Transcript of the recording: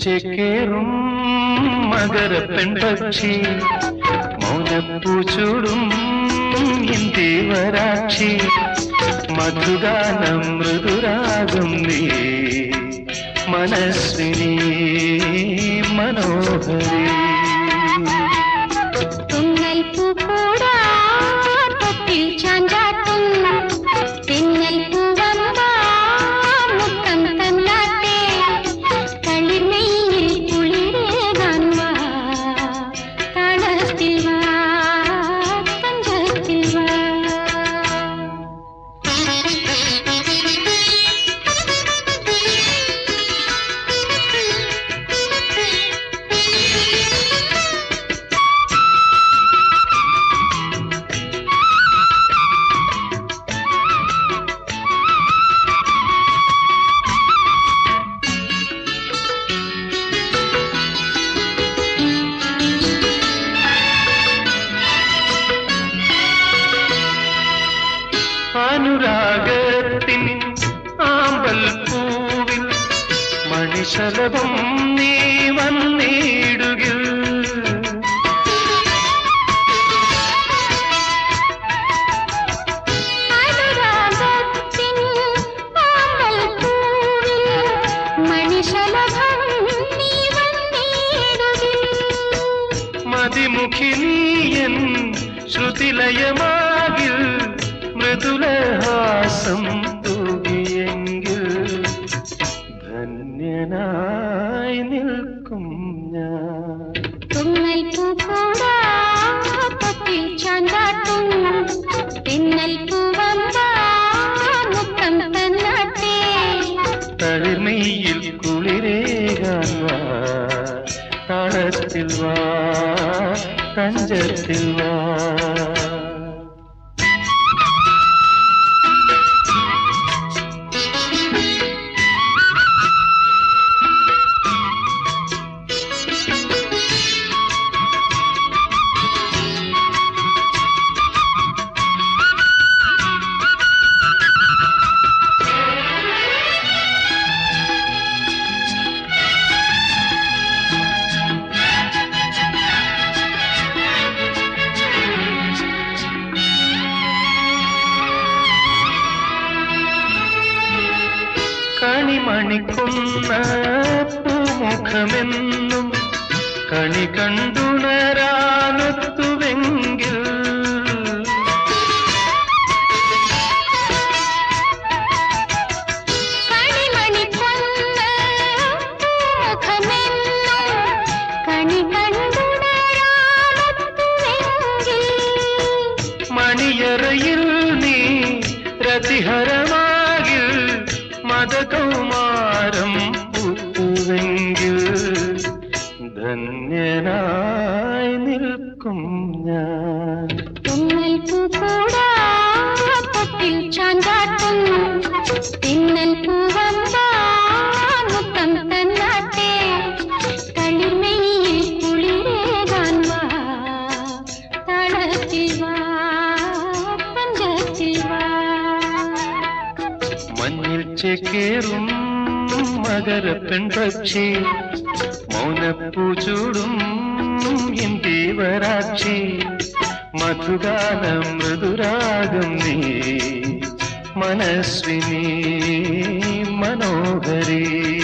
ചേക്കേറും മകര പെൺപക്ഷി മൗനപ്പൂച്ചൂടും ഇന്ത്യവരാക്ഷി മധുഗാനം മൃദുരാഗം നീ മനസ്വിനി മനോഹരി തുന്നൽ പൂക്കൂടാ തൊട്ടിൽ ചാഞ്ചാട്ടും തെന്നൽ പൂവമ്പാ മുത്തം തന്നാട്ടെ കളിമയിൽ കുളിരേകാൻ വാ താളത്തിൽ വാ തഞ്ചത്തിൽ വാ അനുരാഗത്തിൻ ആമ്പൽ പൂവിൽ മണിശലഭം നീ വന്നിടുകിൽ അനുരാഗത്തിൻ ആമ്പൽ പൂവിൽ മണിശലഭം നീ വന്നിടുകിൽ മതിമുഖി നീയൻ ശ്രുതിലയമാകിൽ മൃദുലഹാസം തൂകിയെങ്കിൽ ധന്യനായി നിൽക്കും ഞാൻ തുന്നൽ പൂക്കൂടാ തൊട്ടിൽ ചാണ്ടാട്ടും തെന്നൽ പൂവമ്പാ മുത്തം തന്നാട്ടെ തളിർമയിൽ കുളിരേകാൻ വാ താളത്തിൽ വാ തഞ്ചത്തിൽ വാ കണിമണിക്കുന്ന പൂമുഖമെന്നും കണി കണ്ടുണരാനൊത്തുവെങ്കിൽ കണിമണി കൊന്ന മുഖമെന്നും കണി കണ്ടുണരാമത്തുവെങ്കിൽ മണിയറയിൽ നീ രതിഹരമാകിൽ മതകൗമാരം പൂത്തുവെങ്കിൽ ധന്യനായി നിൽക്കും ഞാൻ തുന്നൽ പൂക്കൂടാ തൊട്ടിൽ ചാഞ്ചാട്ടും തിന്നൽ പൂവമ്പാ മുത്തം തന്നാട്ടെ കളിമയിൽ കുളിരേകാൻ വാ താളത്തിൽ വാ പഞ്ചത്തിൽ വാ മഞ്ഞിൽ ചേക്കേറും മകര പെൺപക്ഷി മൗനപ്പൂചൂടും ഇന്ത്യവരാക്ഷി മധുഗാനം മൃദുരാഗം നീ മനസ്വിനി മനോഹരി